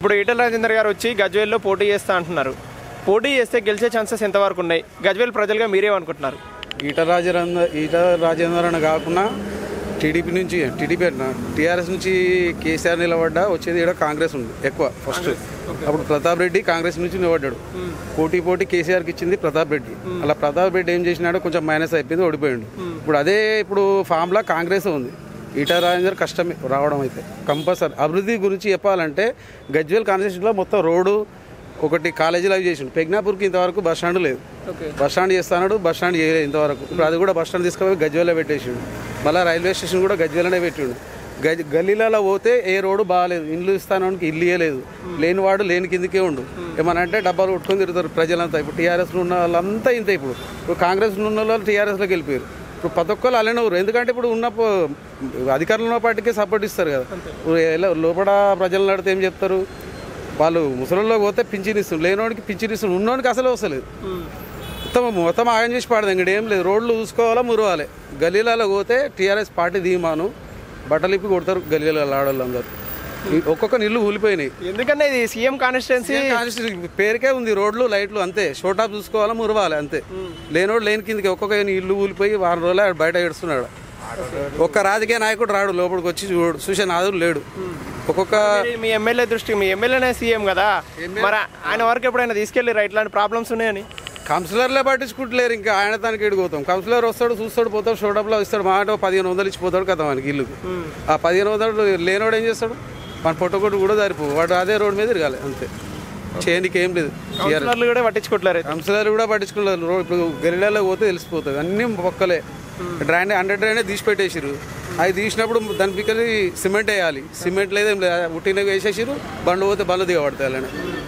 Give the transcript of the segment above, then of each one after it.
ఇప్పుడు ఈటల రాజేందర్ గారు వచ్చి గజ్వేల్లో పోటీ చేస్తా అంటున్నారు పోటీ చేస్తే గెలిచే ఛాన్సెస్ ఎంతవరకు ఉన్నాయి గజ్వేల్ ప్రజలుగా మీరేమనుకుంటున్నారు ఈట రాజేంద్ర ఈట రాజేంద్రన్ కాకుండా టీడీపీ నుంచి టీడీపీ టీఆర్ఎస్ నుంచి కేసీఆర్ నిలబడ్డా వచ్చేది ఇక్కడ కాంగ్రెస్ ఉంది ఎక్కువ ఫస్ట్ అప్పుడు ప్రతాప్ రెడ్డి కాంగ్రెస్ నుంచి నిలబడ్డాడు పోటీ పోటీ కేసీఆర్కి ఇచ్చింది ప్రతాప్ రెడ్డి అలా ప్రతాప్ రెడ్డి ఏం చేసినాడో కొంచెం మైనస్ అయిపోయింది ఓడిపోయాడు ఇప్పుడు అదే ఇప్పుడు ఫామ్లా కాంగ్రెస్ ఉంది ఈట రాజేందర్ కష్టమే రావడం అయితే కంపల్సరీ అభివృద్ధి గురించి చెప్పాలంటే గజ్వేల్ కాన్స్టిట్యూషన్లో మొత్తం రోడ్డు ఒకటి కాలేజీలు అవి చేసిండు పెగ్నాపూర్కి ఇంతవరకు బస్ స్టాండ్ లేదు బస్ స్టాండ్ చేస్తాడు బస్ స్టాండ్ చేయలేదు ఇంతవరకు ఇప్పుడు అది కూడా బస్ స్టాండ్ తీసుకుపోయి గజ్వేల్లో పెట్టేసిండు మళ్ళీ రైల్వే స్టేషన్ కూడా గజ్వేలనే పెట్టిండు గజ్ గల్లీలలో పోతే ఏ రోడ్డు బాగాలేదు ఇల్లు ఇస్తానికి ఇల్లు ఇవ్వలేదు లేనివాడు లేని కిందకే ఉండు ఏమన్నా అంటే డబ్బాలు కొట్టుకొని తిరుగుతారు ప్రజలంతా ఇప్పుడు టీఆర్ఎస్లో ఉన్న వాళ్ళంతా ఇంత ఇప్పుడు ఇప్పుడు కాంగ్రెస్లో ఉన్న వాళ్ళు టీఆర్ఎస్లోకి వెళ్ళిపోయారు ఇప్పుడు ప్రతి ఒక్కరు అలానే ఊరు ఎందుకంటే ఇప్పుడు ఉన్న పో- అధికారంలో ఉన్న పార్టీకే సపోర్ట్ ఇస్తారు కదా ఇప్పుడు ఎలా లోపల ప్రజలను నడితే ఏం చెప్తారు వాళ్ళు ముసలిలోకి పోతే పింఛన్ ఇస్తుంది లేనోడికి పింఛన్ ఇస్తుంది ఉన్నోడికి అసలు వస్తలేదు మొత్తం మొత్తం ఆగం చేసి పాడదు ఇంకటి ఏం లేదు రోడ్లు చూసుకోవాలా మురవాలి గలీలలో పోతే టీఆర్ఎస్ పార్టీ ధీమాను బట్టలు ఇప్పి కొడతారు గలీలలో ఆడవాళ్ళందరూ ఈ ఒక్కొక్క నీళ్లు ఊలిపోయినాయి ఎందుకంటే ఇది సీఎం కాన్స్టిట్యున్సీ కాన్స్టిట్యూషన్ పేరుకే ఉంది రోడ్లు లైట్లు అంతే షోటాప్ చూసుకోవాలా మురవాలి అంతే లేనోడు లేని కిందకి ఒక్కొక్క ఇల్లు ఊలిపోయి వారం రోజులు ఆడ బయట ఏడుస్తున్నాడు ఒక్క రాజకీయ నాయకుడు రాడు లోపలికి వచ్చి చూడు చూసే నాదుడు లేడు ఒక్కొక్క మీ ఎమ్మెల్యే దృష్టి మీ ఎమ్మెల్యేనే సీఎం కదా మరి ఆయన వరకు ఎప్పుడైనా తీసుకెళ్ళి ఇట్లాంటి ప్రాబ్లమ్స్ ఉన్నాయని కౌన్సిలర్లే పట్టించుకుంటలేరు ఇంకా ఆయన దానికి ఎడిపోతాం కౌన్సిలర్ వస్తాడు చూస్తాడు పోతాడు షోడప్లో ఇస్తాడు మాట పదిహేను వందలు ఇచ్చిపోతాడు కదా మనకి ఇల్లుకు ఆ పదిహేను వందలు లేనోడు ఏం చేస్తాడు మన పొట్టకొట్టు కూడా సరిపో వాడు అదే రోడ్డు మీద తిరగాలి అంతే చేయనికి ఏం లేదు కౌన్సిలర్లు కూడా పట్టించుకోవట్లేరు అయితే. కౌన్సిలర్ కూడా పట్టించుకోలేదు రో- ఇప్పుడు గెలిలలో పోతే తెలిసిపోతుంది అన్ని మొక్కలే డ్రైన్ హండ్రెడ్ డ్రైనే తీసి పెట్టేసిరు అవి తీసినప్పుడు దాని పిక్కలి సిమెంట్ వేయాలి సిమెంట్ లేదేం లేదు ఉట్టిన వేసేసిరు బండ్లు పోతే బండ్లు దిగబడతాయి అలానే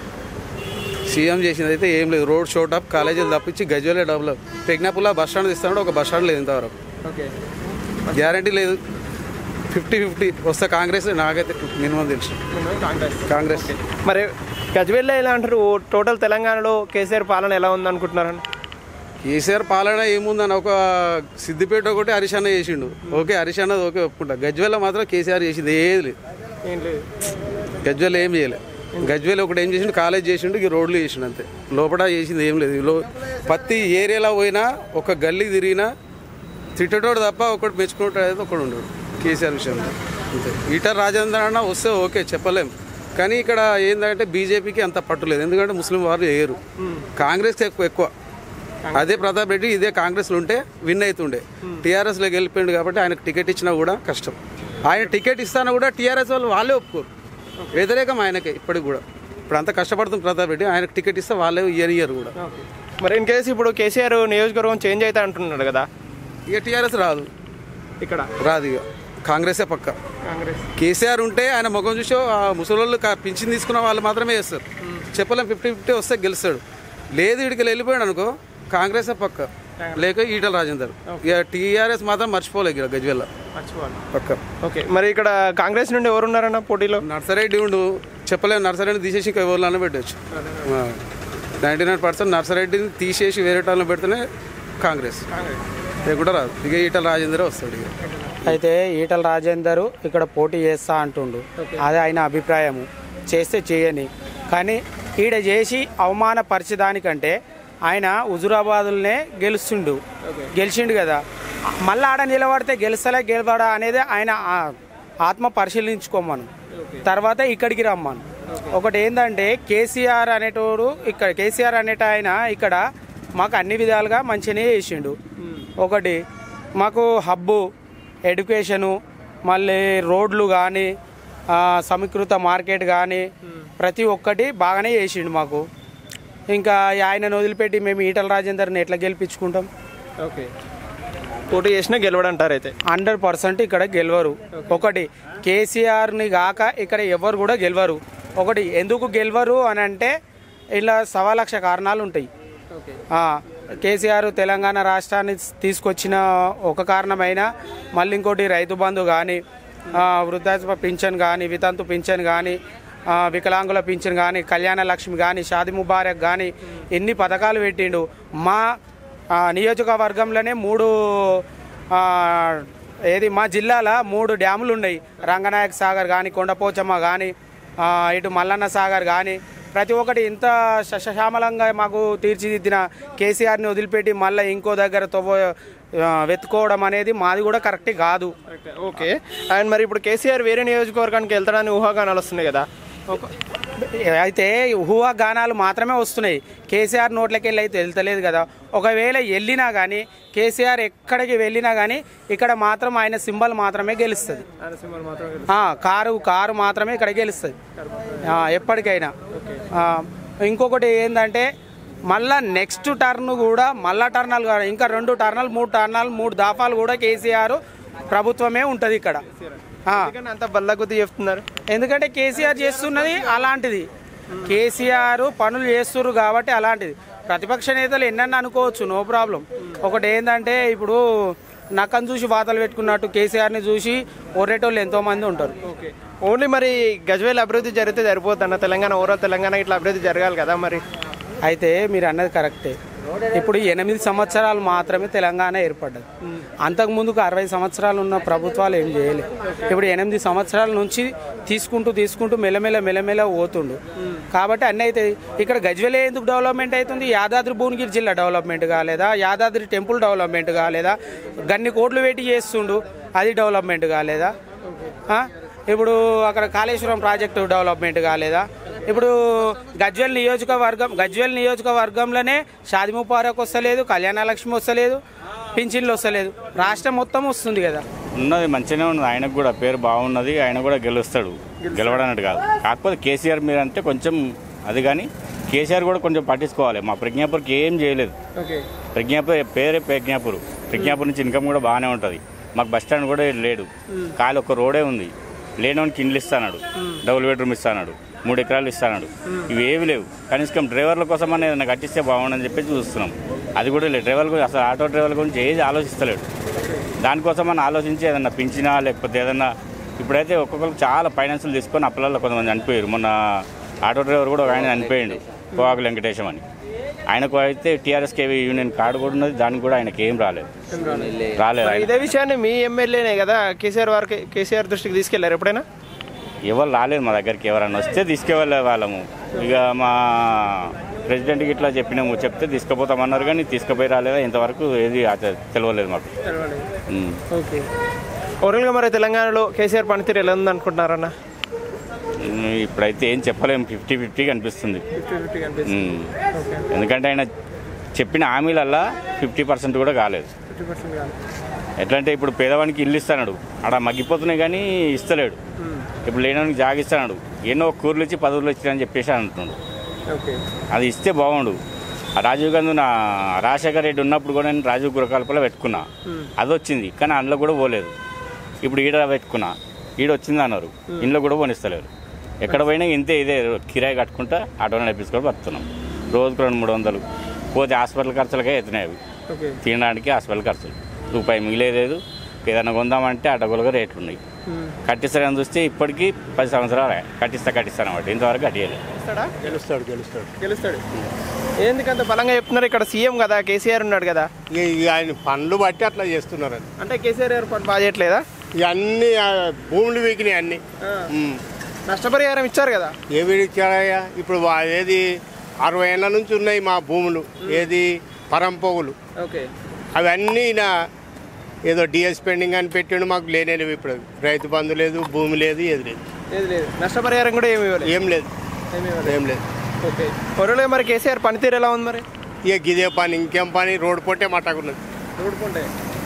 సీఎం చేసింది అయితే ఏం లేదు రోడ్ షోట్ అప్ కాలేజీలు తప్పించి గజ్వేలే డెవలప్ పెగ్నాపుల్లా బస్ స్టాండ్ తీస్తాడు ఒక బస్ స్టాండ్ లేదు ఇంతవరకు ఓకే గ్యారంటీ లేదు ఫిఫ్టీ ఫిఫ్టీ వస్తే కాంగ్రెస్ నాకైతే మినిమం తెలుసు కాంగ్రెస్ కాంగ్రెస్ మరి గజ్వేల్లో ఎలా అంటారు టోటల్ తెలంగాణలో కేసీఆర్ పాలన ఎలా ఉంది అనుకుంటున్నారని కేసీఆర్ పాలన ఏముందని ఒక సిద్దిపేట ఒకటి హరిశాన చేసిండు ఓకే హరిశాన ఓకే ఒప్పుకుంటా గజ్వేల్లో మాత్రం కేసీఆర్ చేసింది ఏది లేదు ఏం లేదు గజ్వేల్ ఏం చేయలే గజ్వేల్ ఒకటి ఏం చేసిండు కాలేజ్ చేసిండు ఈ రోడ్లు చేసిండు అంతే లోపల చేసింది ఏం లేదు లో ప్రతి ఏరియాలో పోయినా ఒక గల్లీ తిరిగినా తిట్టేటోడు తప్ప ఒకటి మెచ్చుకుంటాడు అయితే ఒకడు ఉండడు కేసీఆర్ విషయంలో అంతే ఈటర్ రాజేంద్ర అన్న వస్తే ఓకే చెప్పలేం కానీ ఇక్కడ ఏంటంటే బీజేపీకి అంత పట్టులేదు ఎందుకంటే ముస్లిం వారు వేయరు కాంగ్రెస్కి ఎక్కువ ఎక్కువ అదే ప్రతాప్ రెడ్డి ఇదే కాంగ్రెస్లో ఉంటే విన్ అవుతుండే టీఆర్ఎస్లోకి వెళ్ళిపోయింది కాబట్టి ఆయనకు టికెట్ ఇచ్చినా కూడా కష్టం ఆయన టికెట్ ఇస్తానా కూడా టీఆర్ఎస్ వాళ్ళు వాళ్ళే ఒప్పుకోరు వ్యతిరేకం ఆయనకే ఇప్పటికి కూడా ఇప్పుడు అంత కష్టపడుతుంది ప్రతాప్ రెడ్డి ఆయనకు టికెట్ ఇస్తే వాళ్ళే ఇయర్ ఇయర్ కూడా మరి ఇన్ కేసు ఇప్పుడు కేసీఆర్ నియోజకవర్గం చేంజ్ అవుతా అంటున్నాడు కదా ఇక టీఆర్ఎస్ రాదు ఇక్కడ రాదు ఇక కాంగ్రెసే పక్క కాంగ్రెస్ కేసీఆర్ ఉంటే ఆయన ముఖం చూసి ఆ ముసలోళ్ళు కా- పింఛన్ తీసుకున్న వాళ్ళు మాత్రమే వేస్తారు చెప్పలేం ఫిఫ్టీ ఫిఫ్టీ వస్తే గెలుస్తాడు లేదు ఇడికి వెళ్ళిపోయాడు అనుకో కాంగ్రెసే పక్క లేక ఈటల రాజేందర్ ఇక టీఆర్ఎస్ మాత్రం మర్చిపోలేదు ఇక్కడ గజ్వెల్ల మర్చిపోవాలి పక్క ఓకే మరి ఇక్కడ కాంగ్రెస్ నుండి ఎవరున్నారన్న పోటీలో నర్సరెడ్డి ఉండు చెప్పలేము నర్సరెడ్డిని తీసేసి ఇంకా ఎవరిలో పెట్టచ్చు నైంటీ నైన్ పర్సెంట్ నర్సరెడ్డిని తీసేసి వేరే టైంలో పెడితేనే కాంగ్రెస్ లేకుండా రాదు ఇక ఈటల రాజేందరే వస్తాడు ఇక అయితే ఈటల రాజేందర్ ఇక్కడ పోటీ చేస్తా అంటుండు అది ఆయన అభిప్రాయము చేస్తే చేయని కానీ ఈడ చేసి అవమానపరిచేదానికంటే ఆయన హుజురాబాదులనే గెలుస్తుండు గెలిచిండు కదా మళ్ళీ ఆడ నిలబడితే గెలుస్తలే గెలవడా అనేది ఆయన ఆ- ఆత్మ పరిశీలించుకోమను తర్వాత ఇక్కడికి రమ్మను ఒకటి ఏంటంటే కేసీఆర్ అనేటోడు ఇక్కడ కేసీఆర్ అనేట ఆయన ఇక్కడ మాకు అన్ని విధాలుగా మంచిగానే చేసిండు ఒకటి మాకు హబ్బు ఎడ్యుకేషను మళ్ళీ రోడ్లు కానీ సమీకృత మార్కెట్ కానీ ప్రతి ఒక్కటి బాగానే చేసిండు మాకు ఇంకా ఆయనను వదిలిపెట్టి మేము ఈటల రాజేందర్ని ఎట్లా గెలిపించుకుంటాం ఓకే పోటీ చేసినా గెలవడంటారు అయితే హండ్రెడ్ పర్సెంట్ ఇక్కడ గెలవరు ఒకటి కేసీఆర్ని గాక ఇక్కడ ఎవరు కూడా గెలవరు ఒకటి ఎందుకు గెలవరు అని అంటే ఇలా సవా లక్ష కారణాలు ఉంటాయి ఆ, కేసీఆర్ తెలంగాణ రాష్ట్రాన్ని తీసుకొచ్చిన ఒక కారణమైన మళ్ళీ ఇంకోటి రైతు బంధు కానీ వృద్ధాప్య పింఛన్ కానీ వితంతు పింఛన్ కానీ వికలాంగుల పింఛన్ కానీ కళ్యాణ లక్ష్మి కానీ షాది ముబారక్ కానీ ఎన్ని పథకాలు పెట్టిండు మా ఆ, నియోజకవర్గంలోనే మూడు ఆ, ఏది మా జిల్లాల మూడు డ్యాములు ఉన్నాయి రంగనాయక సాగర్ కానీ కొండపోచమ్మ కానీ ఆ, ఇటు మల్లన్న సాగర్ కానీ ప్రతి ఒక్కటి ఇంత శశశ్యామలంగా మాకు తీర్చిదిద్దిన కేసీఆర్ని వదిలిపెట్టి మళ్ళీ ఇంకో దగ్గర తవ్వ ఆ, వెతుకోవడం అనేది మాది కూడా కరెక్ట్ కాదు ఓకే అండ్ మరి ఇప్పుడు కేసీఆర్ వేరే నియోజకవర్గానికి వెళ్తాడని ఊహాగానాలు వస్తున్నాయి కదా ఒక- అయితే ఊహా గానాలు మాత్రమే వస్తున్నాయి కేసీఆర్ నోట్లకి వెళ్ళి అయితే వెళ్తలేదు కదా ఒకవేళ వెళ్ళినా కానీ కేసీఆర్ ఎక్కడికి వెళ్ళినా కానీ ఇక్కడ మాత్రం ఆయన సింబల్ మాత్రమే గెలుస్తుంది ఆయన సింబల్ మాత్రం ఆ, కారు కారు మాత్రమే ఇక్కడ గెలుస్తుంది ఆ, ఎప్పటికైనా ఆ, ఇంకొకటి ఏంటంటే మళ్ళా నెక్స్ట్ టర్న్ కూడా మళ్ళా టర్నల్ కాదు ఇంకా రెండు టర్నల్ మూడు టర్నల్ మూడు దాఫాలు కూడా కేసీఆర్ ప్రభుత్వమే ఉంటుంది ఇక్కడ ఆ, ఎందుకని అంత బల్లగుద్ది చెప్తున్నారు ఎందుకంటే కేసీఆర్ చేస్తున్నది అలాంటిది కేసీఆర్ పనులు చేస్తున్నారు కాబట్టి అలాంటిది ప్రతిపక్ష నేతలు ఎన్నన్నా అనుకోవచ్చు నో ప్రాబ్లం ఒకటి ఏంటంటే ఇప్పుడు నక్కను చూసి వాతలు పెట్టుకున్నట్టు కేసీఆర్ని చూసి ఒర్రేటోళ్ళు ఎంతో మంది ఉంటారు ఓకే ఓన్లీ మరి గజ్వేల్ అభివృద్ధి జరిగితే సరిపోద్ది అన్న తెలంగాణ ఓవరాల్ తెలంగాణ ఇట్లా అభివృద్ధి జరగాలి కదా మరి అయితే మీరు అన్నది కరెక్టే ఇప్పుడు ఎనిమిది సంవత్సరాలు మాత్రమే తెలంగాణ ఏర్పడ్డది అంతకు ముందుకు అరవై సంవత్సరాలు ఉన్న ప్రభుత్వాలు ఏం చేయలేదు ఇప్పుడు ఎనిమిది సంవత్సరాల నుంచి తీసుకుంటూ తీసుకుంటూ మెల్లమెల్ల మెల్లమెల్ల పోతుండు కాబట్టి అన్నీ అయితే ఇక్కడ గజ్వెలే ఎందుకు డెవలప్మెంట్ అవుతుంది యాదాద్రి భువనగిరి జిల్లా డెవలప్మెంట్ కాలేదా యాదాద్రి టెంపుల్ డెవలప్మెంట్ కాలేదా గన్ని కోట్లు పెట్టి చేస్తుండు అది డెవలప్మెంట్ కాలేదా ఆ? ఇప్పుడు అక్కడ కాళేశ్వరం ప్రాజెక్టు డెవలప్మెంట్ కాలేదా ఇప్పుడు గజ్వెల్ నియోజకవర్గం గజ్వెల్ నియోజకవర్గంలోనే షాది ముబారక్ వస్తలేదు కళ్యాణ లక్ష్మి వస్తలేదు పింఛన్లు వస్తలేదు రాష్ట్రం మొత్తం వస్తుంది కదా ఉన్నది మంచిగానే ఉన్నది ఆయనకు కూడా పేరు బాగున్నది ఆయన కూడా గెలుస్తాడు గెలవడన్నట్టు కాదు కాకపోతే కేసీఆర్ మీరు అంటే కొంచెం అది కానీ కేసీఆర్ కూడా కొంచెం పట్టించుకోవాలి మా ప్రజ్ఞాపూర్కి ఏం చేయలేదు ఓకే ప్రజ్ఞాపూర్ పేరే ప్రజ్ఞాపూర్ ప్రజ్ఞాపూర్ నుంచి ఇన్కమ్ కూడా బాగానే ఉంటుంది మాకు బస్ స్టాండ్ కూడా లేడు ఖాళీ ఒక రోడే ఉంది లేనివానికి ఇండ్లు ఇస్తాడు డబుల్ బెడ్రూమ్ ఇస్తాడు మూడు ఎకరాలు ఇస్తాడు ఇవి ఏవి లేవు కనీసం డ్రైవర్ల కోసం అనేది ఏదైనా కట్టిస్తే బాగుండని చెప్పేసి చూస్తున్నాం అది కూడా లేదు డ్రైవర్ల గురించి అసలు ఆటో డ్రైవర్ల గురించి ఏది ఆలోచిస్తలేడు దానికోసం మనం ఆలోచించి ఏదన్నా పించినా లేకపోతే ఏదన్నా ఇప్పుడైతే ఒక్కొక్కరికి చాలా ఫైనాన్షియల్ తీసుకొని అప్పలలో కొంతమంది చనిపోయారు మొన్న ఆటో డ్రైవర్ కూడా ఒక ఆయన చనిపోయాడు పోవాకు వెంకటేశం అని ఆయనకు అయితే టీఆర్ఎస్ కేవీ యూనియన్ కార్డు కూడా ఉన్నది దానికి కూడా ఆయనకి ఏం రాలేదు రాలేదు ఆయన ఇదే విషయాన్ని మీ ఎమ్మెల్యేనే కదా కేసీఆర్ వారికి కేసీఆర్ దృష్టికి తీసుకెళ్లారు ఎప్పుడైనా ఎవరు రాలేదు మా దగ్గరికి ఎవరన్నా వస్తే తీసుకెళ్ళే వాళ్ళము ఇక మా ప్రెసిడెంట్కి ఇట్లా చెప్పినాము చెప్తే తీసుకుపోతామన్నారు కానీ తీసుకుపోయి రాలేదా ఇంతవరకు ఏది అత- తెలియలేదు మాకు ఉమ్. ఓకే ఓవరాల్గా మరి తెలంగాణలో కేసీఆర్ పనితీరు ఎలా ఉంది అనుకుంటున్నారన్న ఉమ్, ఇప్పుడైతే ఏం చెప్పలేము ఫిఫ్టీ ఫిఫ్టీ కనిపిస్తుంది ఉమ్. ఎందుకంటే ఆయన చెప్పిన హామీలల్లా ఫిఫ్టీ పర్సెంట్ కూడా కాలేదు ఎట్లా అంటే ఇప్పుడు పేదవానికి ఇల్లు ఇస్తాడు ఆడ మగ్గిపోతున్నాయి కానీ ఇస్తలేడు ఇప్పుడు లేనవానికి జాగిస్తాడు ఎన్నో కూరలు ఇచ్చి పదవులు ఇచ్చారని చెప్పేసి అంటున్నాడు ఓకే అది ఇస్తే బాగుండు ఆ రాజీవ్ గాంధీ నా రాజశేఖర రెడ్డి ఉన్నప్పుడు కూడా నేను రాజీవ్ గృహకల్పలో పెట్టుకున్నా అది వచ్చింది కానీ అందులో కూడా పోలేదు ఇప్పుడు ఈడ పెట్టుకున్నా ఈడ వచ్చింది అన్నారు ఇంట్లో కూడా పోనిస్తలేరు ఎక్కడ పోయినా ఇంతే ఇదే కిరాయి కట్టుకుంటా ఆటో నడిపించుకొని బతున్నాం రోజుకు రెండు మూడు వందలు పోతే హాస్పిటల్ ఖర్చులకే అవుతున్నాయి అవి ఓకే తినడానికి హాస్పిటల్ ఖర్చులు రూపాయి మిగిలేదు ఏదైనా కొందామంటే అటగోలుగా రేట్లు ఉన్నాయి కట్టిస్తారని చూస్తే ఇప్పటికీ పది సంవత్సరాలు కట్టిస్తా కట్టిస్తాను అన్నమాట ఇంతవరకు కట్టియలేదు గెలుస్తాడా గెలుస్తాడు గెలుస్తాడు గెలుస్తాడు ఎందుకంత బలంగా చెప్తున్నారు ఇక్కడ సీఎం కదా కేసీఆర్ ఉన్నాడు కదా ఇక ఇక ఆయన పనులు బట్టి అట్లా చేస్తున్నారు అది అంటే కేసీఆర్ గారు పని బాగా చేయట్లేదా ఇక అన్ని ఆ, భూములు వీకినాయి అన్ని ఉమ్. నష్టపరిహారం ఇచ్చారు కదా ఏవి ఇచ్చాడయ్యా ఇప్పుడు వా- ఏది అరవై ఏళ్ళ నుంచి ఉన్నాయి మా భూములు ఏది పరంపోగులు ఓకే అవన్నీ ఈయన ఏదో డిఎస్ పెండింగ్ అని పెట్టిండు మాకు లేనేవి ఇప్పుడు రైతు బంధు లేదు భూమి లేదు ఏది లేదు లేదు లేదు నష్టపరిహారం కూడా ఏమి ఇవ్వలేదు ఏం లేదు ఏమి ఇవ్వలేదు ఏం లేదు ఓకే ఓవరాల్గా మరి కేసీఆర్ పనితీరు ఎలా ఉంది మరి ఇక గిదే పని ఇంకేం పని రోడ్డు పొట్టే మట్టకున్నది చూడుకుంటే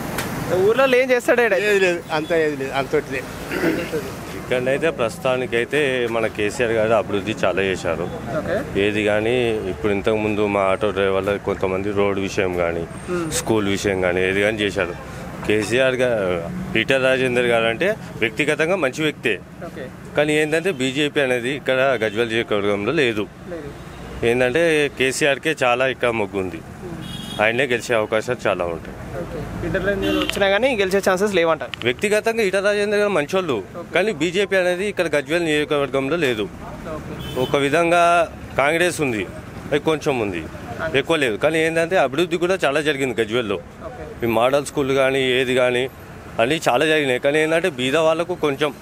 ఊర్లో ఏం చేస్తాడు ఈడ? ఏది లేదు అంత ఏది లేదు అంతటిదే ఇక్కడైతే ప్రస్తుతానికైతే మన కేసీఆర్ గారు అభివృద్ధి చాలా చేశారు ఓకే ఏది కానీ ఇప్పుడు ఇంతకుముందు మా ఆటో డ్రైవర్ల కొంతమంది రోడ్డు విషయం కానీ స్కూల్ విషయం కానీ ఏది కానీ చేశారు కేసీఆర్ గారు పీటర్ రాజేందర్ గారు అంటే వ్యక్తిగతంగా మంచి వ్యక్తే ఓకే కానీ ఏంటంటే బీజేపీ అనేది ఇక్కడ గజ్వల్ నియోజకవర్గంలో లేదు లేదు ఏంటంటే కేసీఆర్కే చాలా ఇక్కడ మొగ్గు ఉంది ఆయనే గెలిచే అవకాశాలు చాలా ఉంటాయి ఓకే ఇంటర్లో వచ్చినా కానీ గెలిచే ఛాన్సెస్ లేవంటారు వ్యక్తిగతంగా ఈట రాజేందర్ గారు మంచోళ్ళు కానీ బీజేపీ అనేది ఇక్కడ గజ్వేల్ నియోజకవర్గంలో లేదు ఒక విధంగా కాంగ్రెస్ ఉంది అది కొంచెం ఉంది ఎక్కువ లేదు కానీ ఏంటంటే అభివృద్ధి కూడా చాలా జరిగింది గజ్వేల్లో ఈ మోడల్ స్కూల్ కానీ ఏది కానీ అన్నీ చాలా జరిగినాయి కానీ ఏంటంటే బీద వాళ్ళకు కొంచెం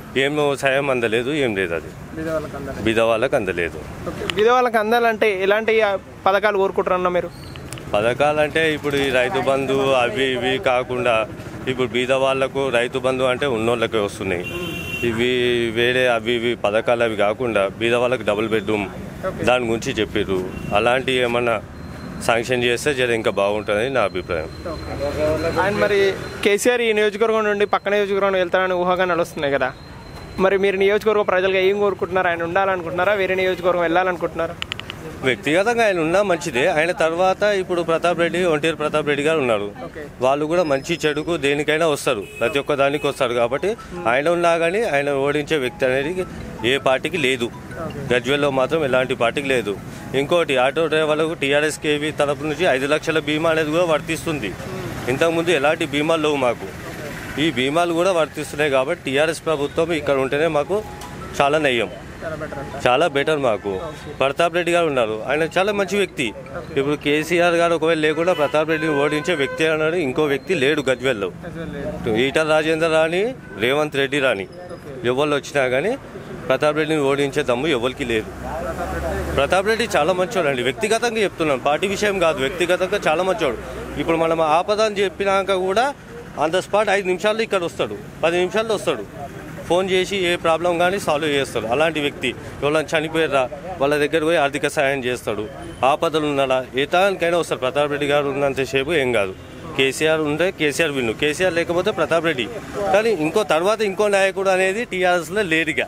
ఏం సాయం అందలేదు ఏం లేదు అది బీదవాళ్ళకి అందాలి బీద వాళ్ళకి అందలేదు ఓకే బీదవాళ్ళకి అందాలంటే ఎలాంటి ఆ, పథకాలు కోరుకుంటారన్న మీరు పథకాలు అంటే ఇప్పుడు ఈ రైతు బంధు అవి ఇవి కాకుండా ఇప్పుడు బీద వాళ్ళకు రైతు బంధు అంటే ఉన్నోళ్ళకే వస్తున్నాయి ఇవి వేరే అవి ఇవి పథకాలు అవి కాకుండా బీద వాళ్ళకి డబుల్ బెడ్రూమ్ దాని గురించి చెప్పారు అలాంటి ఏమన్నా శాంక్షన్ చేస్తే జర ఇంకా బాగుంటుందని నా అభిప్రాయం ఆయన మరి కేసీఆర్ ఈ నియోజకవర్గం నుండి పక్క నియోజకవర్గం వెళ్తారని ఊహగా నడుస్తున్నాయి కదా మరి మీరు నియోజకవర్గం ప్రజలుగా ఏం కోరుకుంటున్నారు ఆయన ఉండాలనుకుంటున్నారా వేరే నియోజకవర్గం వెళ్ళాలనుకుంటున్నారా వ్యక్తిగతంగా ఆయన ఉన్నా మంచిదే ఆయన తర్వాత ఇప్పుడు ప్రతాప్ రెడ్డి ఒంటేరు ప్రతాప్ రెడ్డి గారు ఉన్నారు వాళ్ళు కూడా మంచి చెడుకు దేనికైనా వస్తారు ప్రతి ఒక్క దానికి వస్తారు కాబట్టి ఆయన ఉన్నా కానీ ఆయన ఓడించే వ్యక్తి అనేది ఏ పార్టీకి లేదు గజ్వెల్లో మాత్రం ఎలాంటి పార్టీకి లేదు ఇంకోటి ఆటో డ్రైవర్లకు టీఆర్ఎస్ కేవీ తరపు నుంచి ఐదు లక్షల బీమా అనేది కూడా వర్తిస్తుంది ఇంతకుముందు ఎలాంటి బీమాలు లేవు మాకు ఈ బీమాలు కూడా వర్తిస్తున్నాయి కాబట్టి టీఆర్ఎస్ ప్రభుత్వం ఇక్కడ ఉంటేనే మాకు చాలా నయ్యం చాలా బెటర్ మాకు ప్రతాప్ రెడ్డి గారు ఉన్నారు ఆయన చాలా మంచి వ్యక్తి ఇప్పుడు కేసీఆర్ గారు ఒకవేళ లేకుండా ప్రతాప్ రెడ్డిని ఓడించే వ్యక్తి అన్నాడు ఇంకో వ్యక్తి లేడు గజ్వెల్లో ఈటల రాజేందర్ రాని రేవంత్ రెడ్డి రాని ఎవరు వచ్చినా కానీ ప్రతాప్ రెడ్డిని ఓడించే దమ్ము ఎవరికి లేదు ప్రతాప్ రెడ్డి చాలా మంచోడు అండి వ్యక్తిగతంగా చెప్తున్నాను పార్టీ విషయం కాదు వ్యక్తిగతంగా చాలా మంచోడు ఇప్పుడు మనం ఆపద అని చెప్పినాక కూడా ఆన్ ద స్పాట్ ఐదు నిమిషాల్లో ఇక్కడ వస్తాడు పది నిమిషాల్లో వస్తాడు ఫోన్ చేసి ఏ ప్రాబ్లం కానీ సాల్వ్ చేస్తాడు అలాంటి వ్యక్తి ఎవరైనా చనిపోయారా వాళ్ళ దగ్గర పోయి ఆర్థిక సహాయం చేస్తాడు ఆపదలు ఉన్నాడా ఏ తానికైనా వస్తాడు ప్రతాప్ రెడ్డి గారు ఉన్నంతసేపు ఏం కాదు కేసీఆర్ ఉంటే కేసీఆర్ విన్ను కేసీఆర్ లేకపోతే ప్రతాప్ రెడ్డి కానీ ఇంకో తర్వాత ఇంకో నాయకుడు అనేది టీఆర్ఎస్లో లేడుగా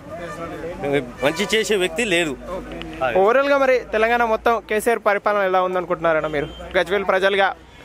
మంచి చేసే వ్యక్తి లేడు ఓవరాల్ గా మరి తెలంగాణ మొత్తం కేసీఆర్ పరిపాలన ఎలా ఉందనుకుంటున్నారన్న మీరు గజ్వేల్ ప్రజలుగా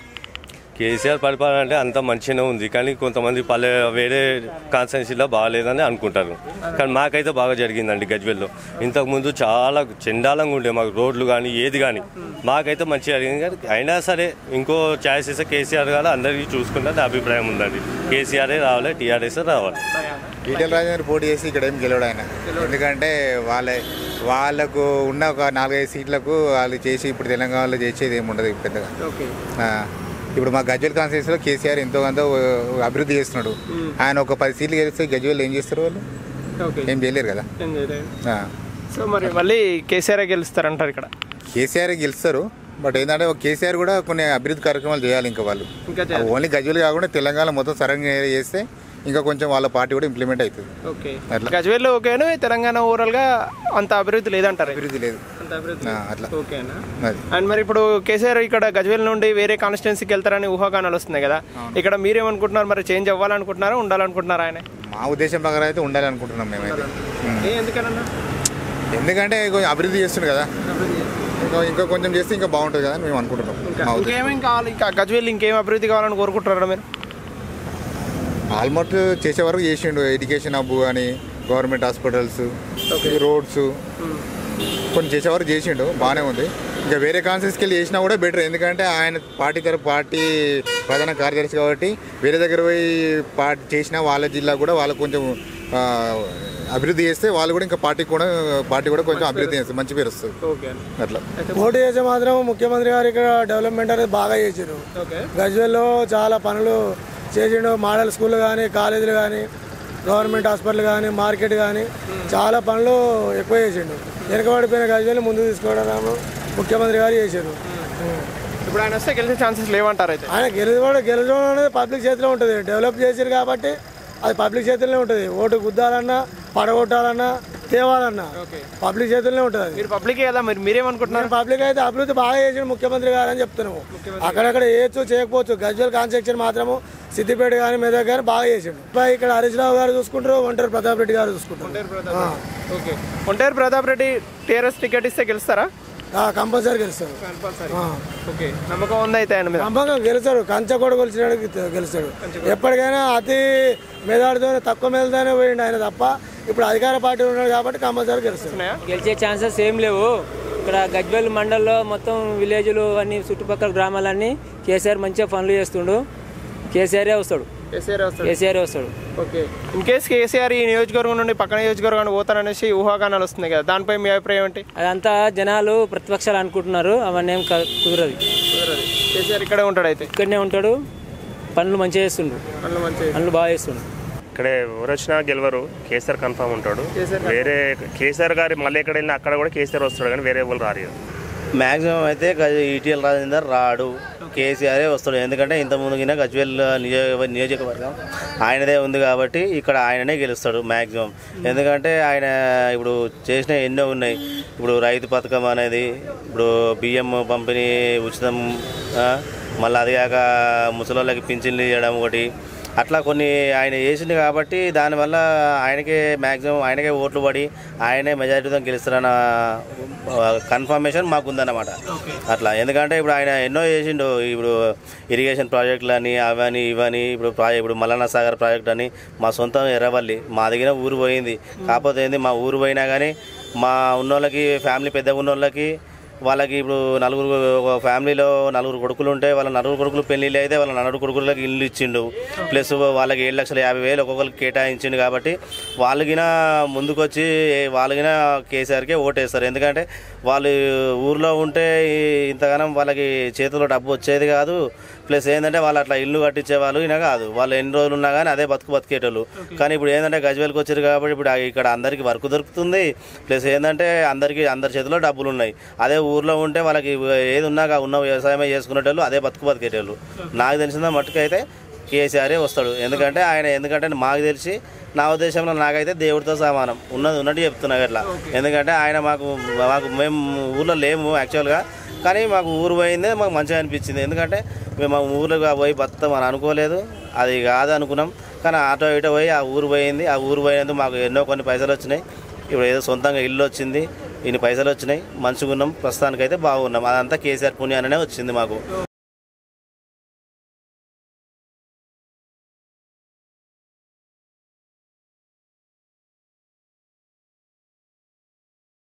కేసీఆర్ పరిపాలన అంటే అంత మంచిగానే ఉంది కానీ కొంతమంది పల్లె వేరే కాన్స్టిట్యున్సీలో బాగాలేదని అనుకుంటారు కానీ మాకైతే బాగా జరిగిందండి గజ్వెల్లో ఇంతకుముందు చాలా చండాలంగా ఉండే మాకు రోడ్లు కానీ ఏది కానీ మాకైతే మంచిగా జరిగింది కానీ అయినా సరే ఇంకో ఛాయిస్ ఇస్తే కేసీఆర్ గారు అందరికీ చూసుకుంటే నా అభిప్రాయం ఉందండి కేసీఆరే రావాలి టీఆర్ఎస్ రావాలి ఈటెల రాజేంద్ర పోటీ చేసి ఇక్కడ ఏం గెలవడు ఆయన ఎందుకంటే వాళ్ళే వాళ్ళకు ఉన్న ఒక నాలుగైదు సీట్లకు వాళ్ళు చేసి ఇప్పుడు తెలంగాణలో చేసేది ఏమి ఉండదు పెద్దగా ఆ, ఇప్పుడు మా గజ్వెల్ కాన్స్టిట్యూన్సీలో కేసీఆర్ ఎంతో కొంత అభివృద్ధి చేస్తున్నాడు ఆయన ఒక పది సీట్లు గెలిస్తే గజ్వెల్ ఏం చేస్తారు వాళ్ళు ఏం చేయలేరు కదా ఆ. సో మరి మళ్ళీ కేసీఆర్ గెలుస్తారంటారు ఇక్కడ కేసీఆర్ గెలుస్తారు బట్ ఏంటంటే ఒక కేసీఆర్ కూడా కొన్ని అభివృద్ధి కార్యక్రమాలు చేయాలి ఇంకా వాళ్ళు ఇంకా ఓన్లీ గజ్వెల్ కాకుండా తెలంగాణ మొత్తం సరంగా చేస్తే ఇంకా కొంచెం వాళ్ళ పార్టీ కూడా ఇంప్లిమెంట్ అవుతుంది ఓకే అట్లా. గజ్వేల్లో ఓకేను తెలంగాణ ఓవరాల్ గా అంత అభివృద్ధి లేదంటారు అభివృద్ధి లేదు అంత అభివృద్ధి ఆ, అట్లా ఓకేనా అది అండ్ మరి ఇప్పుడు కేసీఆర్ ఇక్కడ గజ్వేల్ నుండి వేరే కాన్స్టిట్యున్సీకి వెళ్తారని ఊహాగానాలు వస్తున్నాయి కదా ఇక్కడ మీరేమనుకుంటున్నారు మరి చేంజ్ అవ్వాలనుకుంటున్నారా ఉండాలనుకుంటున్నారా ఆయన మా ఉద్దేశం ప్రకారం అయితే ఉండాలి అనుకుంటున్నాం మేమైతే ఉం. ఏ ఎందుకనన్నా ఎందుకంటే కొంచెం అభివృద్ధి చేస్తుంది కదా ఇంకా ఇంకా కొంచెం చేస్తే ఇంకా బాగుంటుంది కదా అని మేము అనుకుంటున్నాం మా ఉద్దేశం ఇంకేమేం కావాలి ఇంకా గజ్వేల్ ఇంకేం అభివృద్ధి కావాలని కోరుకుంటున్నారా మీరు ఆల్మోస్ట్ చేసే వరకు చేసిండు ఎడ్యుకేషన్ హబ్ కానీ గవర్నమెంట్ హాస్పిటల్స్ రోడ్స్ కొన్ని చేసే వరకు చేసిండు బాగానే ఉంది ఇంకా వేరే కాన్సెన్స్కి వెళ్ళి చేసినా కూడా బెటర్ ఎందుకంటే ఆయన పార్టీ తరపు పార్టీ ప్రధాన కార్యదర్శి కాబట్టి వేరే దగ్గర పోయి పార్టీ చేసినా వాళ్ళ జిల్లా కూడా వాళ్ళకు కొంచెం ఆ, అభివృద్ధి చేస్తే వాళ్ళు కూడా ఇంకా పార్టీ కూడా పార్టీ కూడా కొంచెం అభివృద్ధి చేస్తుంది మంచి పేరు వస్తుంది ఓకే అట్లా పోటీ చేసే మాత్రం ముఖ్యమంత్రి గారు ఇక్కడ డెవలప్మెంట్ అనేది బాగా చేసారు ఓకే గజ్వేల్లో చాలా పనులు చేసిండు మోడల్ స్కూళ్ళు కానీ కాలేజీలు కానీ గవర్నమెంట్ హాస్పిటల్ కానీ మార్కెట్ కానీ చాలా పనులు ఎక్కువ చేసిండు వెనుకబడిపోయిన గజ్వేలు ముందుకు తీసుకోవడం ముఖ్యమంత్రి గారు చేశారు ఇప్పుడు ఆయన వస్తే గెలిచే ఛాన్సెస్ లేవంటారు అయితే ఆయన గెలుచుకోవడం గెలుచడం అనేది పబ్లిక్ చేతిలో ఉంటుంది డెవలప్ చేశారు కాబట్టి అది పబ్లిక్ చేతిలోనే ఉంటుంది ఓటు గుద్దాలన్నా పడగొట్టాలన్నా తేవాలన్నా పబ్లిక్ చేతుల్లోనే ఉంటుంది అది మీరు పబ్లిక్ కదా మీరు మీరేమనుకుంటున్నారు పబ్లిక్ అయితే అభివృద్ధి బాగా చేసిన ముఖ్యమంత్రి గారు అని చెప్తున్నాము అక్కడక్కడ చేయొచ్చు చేయకపోవచ్చు గజ్వల్ కాన్స్ట్రక్షన్ మాత్రము సిద్దిపేట కానీ మెదక్ కానీ బాగా చేసిండు ఇప్పుడు ఇక్కడ హరీష్ రావు గారు చూసుకుంటారు ఒంటరి ప్రతాప్ రెడ్డి గారు చూసుకుంటారు ఆ. Okay Onteru Pratap Reddy TRS ticket ఇస్తే గెలుస్తారా ఆ, కంపల్సరీ గెలుస్తారు ఆ. ఓకే నమ్మకం ఉంది అయితే ఆయన మీద కంపల్సరీ గెలుస్తాడు కంచె కూడా గెలిచినాడు గెలుస్తాడు ఎప్పటికైనా అతి మెదాడుతోనే తక్కువ మెదడుతోనే పోయిండు ఆయన తప్ప ఇప్పుడు అధికార పార్టీ ఉన్నాడు కాబట్టి కంపల్సరీ గెలుస్తాడు ఉన్నాయా? గెలిచే ఛాన్సెస్ ఏం లేవు ఇక్కడ గజ్వెల్ మండల్లో మొత్తం విలేజ్లు అన్ని చుట్టుపక్కల గ్రామాలన్నీ కేసీఆర్ మంచిగా పనులు చేస్తుండు కేసీఆరే వస్తాడు కేసీఆర్ వస్తాడు కేసీఆరే వస్తాడు ఓకే ఇన్ కేస్ కేసీఆర్ ఈ నియోజకవర్గం నుండి పక్క నియోజకవర్గానికి పోతారనేసి ఊహాగానాలు వస్తున్నాయి కదా దానిపై మీ అభిప్రాయం ఏంటి అదంతా జనాలు ప్రతిపక్షాలు అనుకుంటున్నారు అవన్నీ ఏం క- కుదరదు కేసీఆర్ ఇక్కడే ఉంటాడు అయితే ఇక్కడనే ఉంటాడు పనులు మంచిగా చేస్తుండు అందులో మంచి పనులు బాగా చేస్తుండు ఇక్కడ ఎవరు వచ్చినా గెలవరు కేసీఆర్ కన్ఫామ్ ఉంటాడు వేరే కేసీఆర్ గారి మళ్ళీ ఎక్కడ వెళ్ళినా అక్కడ కూడా కేసీఆర్ వస్తాడు కానీ వేరే ఎవరు రారు ఇక. మ్యాక్సిమం అయితే గజ- ఈటీఎల్ రాజేందర్ రాడు కేసీఆరే వస్తాడు ఎందుకంటే ఇంత ముందుగిన గజ్వేల్ నియోజక నియోజకవర్గం ఆయనదే ఉంది కాబట్టి ఇక్కడ ఆయననే గెలుస్తాడు మ్యాక్సిమం ఎందుకంటే ఆయన ఇప్పుడు చేసిన ఎన్నో ఉన్నాయి ఇప్పుడు రైతు పథకం అనేది ఇప్పుడు బియ్యం పంపిణీ ఉచితం ఆ, మళ్ళీ అది కాక ముసలోళ్ళకి పింఛన్లు ఇవ్వడం ఒకటి అట్లా కొన్ని ఆయన చేసింది కాబట్టి దానివల్ల ఆయనకే మ్యాక్సిమం ఆయనకే ఓట్లు పడి ఆయనే మెజారిటీతో గెలుస్తారన్న కన్ఫర్మేషన్ మాకు ఉందన్నమాట అట్లా ఎందుకంటే ఇప్పుడు ఆయన ఎన్నో చేసిండు ఇప్పుడు ఇరిగేషన్ ప్రాజెక్టులు అని అవని ఇవని ఇప్పుడు ప్రాజెక్ట్ ఇప్పుడు మల్లన్న సాగర్ ప్రాజెక్ట్ అని మా సొంతం ఎర్రవల్లి మా దగ్గర ఊరు పోయింది కాకపోతే ఏంది మా ఊరు పోయినా కానీ మా ఉన్నోళ్ళకి ఫ్యామిలీ పెద్దగా ఉన్నోళ్ళకి వాళ్ళకి ఇప్పుడు నలుగురు ఒక ఫ్యామిలీలో నలుగురు కొడుకులు ఉంటే వాళ్ళ నలుగురు కొడుకులు పెళ్ళిళ్ళు అయితే వాళ్ళ నలుగురు కొడుకులకి ఇల్లు ఇచ్చిండు ప్లస్ వాళ్ళకి ఏడు లక్షల యాభై వేలు ఒక్కొక్కరికి కేటాయించిండు కాబట్టి వాళ్ళకిన ముందుకొచ్చి వాళ్ళకిన కేసీఆర్కే ఓటేస్తారు ఎందుకంటే వాళ్ళు ఊర్లో ఉంటే ఈ- ఇంతగానం వాళ్ళకి చేతిలో డబ్బు వచ్చేది కాదు ప్లస్ ఏంటంటే వాళ్ళు అట్లా ఇల్లు కట్టించే వాళ్ళు ఈయన కాదు వాళ్ళు ఎన్ని రోజులు ఉన్నా కానీ అదే బతుకు బతికేటోళ్ళు కానీ ఇప్పుడు ఏంటంటే గజ్వేల్కి వచ్చారు కాబట్టి ఇప్పుడు ఆ- ఇక్కడ అందరికీ వర్క్ దొరుకుతుంది ప్లస్ ఏంటంటే అందరికీ అందరి చేతిలో డబ్బులు ఉన్నాయి అదే ఊర్లో ఉంటే వాళ్ళకి ఏది ఉన్నా కా- ఉన్న వ్యవసాయమే చేసుకునేటోళ్ళు అదే బతుకు బతికేటోళ్ళు నాకు తెలిసిన మట్టుకైతే కేసీఆరే వస్తాడు ఎందుకంటే ఆయన ఎందుకంటే మాకు తెలిసి నా ఉద్దేశంలో నాకైతే దేవుడితో సమానం ఉన్నది ఉన్నట్టు చెప్తున్నా అట్లా ఎందుకంటే ఆయన మాకు మాకు మేము ఊర్లో లేము యాక్చువల్గా కానీ మాకు ఊరు పోయిందే మాకు మంచిగా అనిపించింది ఎందుకంటే మేము మా ఊర్లో పోయి బతాం అని అనుకోలేదు అది కాదు అనుకున్నాం కానీ ఆటో ఇటో పోయి ఆ ఊరు పోయింది ఆ ఊరు పోయినందుకు మాకు ఎన్నో కొన్ని పైసలు వచ్చినాయి ఇప్పుడు ఏదో సొంతంగా ఇల్లు వచ్చింది ఇన్ని పైసలు వచ్చినాయి మంచిగా ఉన్నాం ప్రస్తుతానికైతే బాగున్నాం అదంతా కేసీఆర్ పుణ్యాననే వచ్చింది మాకు